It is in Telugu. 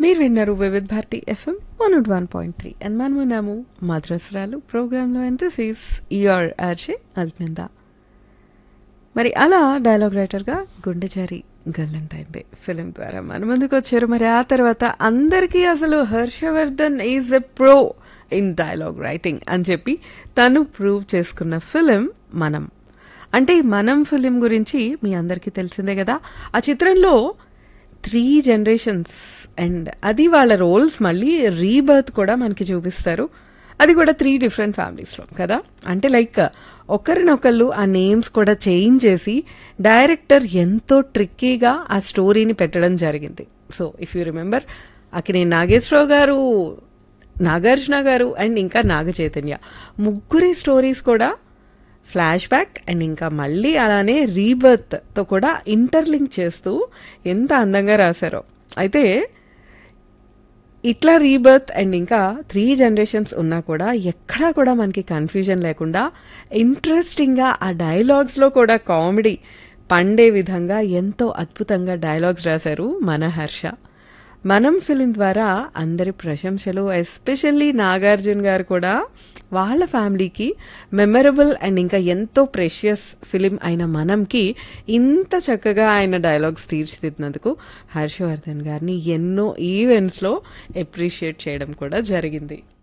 మీరు విన్నారు Vividh Bharati FM one naught one point three and మనం ఉన్నాము మద్రసురాలు ప్రోగ్రాంలో and this is your RJ అల్నంద మరి అలా డైలాగ్ రైటర్గా గుండెచారి గల్లంతైంది ఫిలిం ద్వారా మన ముందుకు వచ్చారు మరి ఆ తర్వాత అందరికీ అసలు Harshavardhan is a pro in dialogue writing అని చెప్పి తను ప్రూవ్ చేసుకున్న ఫిలిం మనం అంటే ఈ మనం ఫిలిం గురించి మీ అందరికీ తెలిసిందే కదా ఆ చిత్రంలో త్రీ జనరేషన్స్ అండ్ అది వాళ్ళ రోల్స్ మళ్ళీ రీబర్త్ కూడా మనకి చూపిస్తారు అది కూడా త్రీ డిఫరెంట్ ఫ్యామిలీస్లో కదా అంటే లైక్ ఒకరినొకళ్ళు ఆ నేమ్స్ కూడా చేంజ్ చేసి డైరెక్టర్ ఎంతో ట్రిక్కీగా ఆ స్టోరీని పెట్టడం జరిగింది so if you remember Akkineni Nageswararao గారు నాగార్జున గారు అండ్ ఇంకా నాగ చైతన్య ముగ్గురి స్టోరీస్ కూడా ఫ్లాష్ బ్యాక్ అండ్ ఇంకా మళ్ళీ అలానే రీబర్త్తో కూడా ఇంటర్లింక్ చేస్తూ ఎంత అందంగా రాశారో అయితే ఇట్లా రీబర్త్ అండ్ ఇంకా త్రీ జనరేషన్స్ ఉన్నా కూడా ఎక్కడా కూడా మనకి కన్ఫ్యూజన్ లేకుండా ఇంట్రెస్టింగ్గా ఆ డైలాగ్స్లో కూడా కామెడీ పండే విధంగా ఎంతో అద్భుతంగా డైలాగ్స్ రాశారు మన హర్ష మనం ఫిలిం ద్వారా అందరి ప్రశంసలు ఎస్పెషల్లీ నాగార్జున గారు కూడా వాళ్ళ ఫ్యామిలీకి మెమరబుల్ అండ్ ఇంకా ఎంతో ప్రెషియస్ ఫిలిం అయిన మనంకి ఇంత చక్కగా ఆయన డైలాగ్స్ తీర్చిదిద్దినందుకు హర్షవర్ధన్ గారిని ఎన్నో ఈవెంట్స్లో అప్రిషియేట్ చేయడం కూడా జరిగింది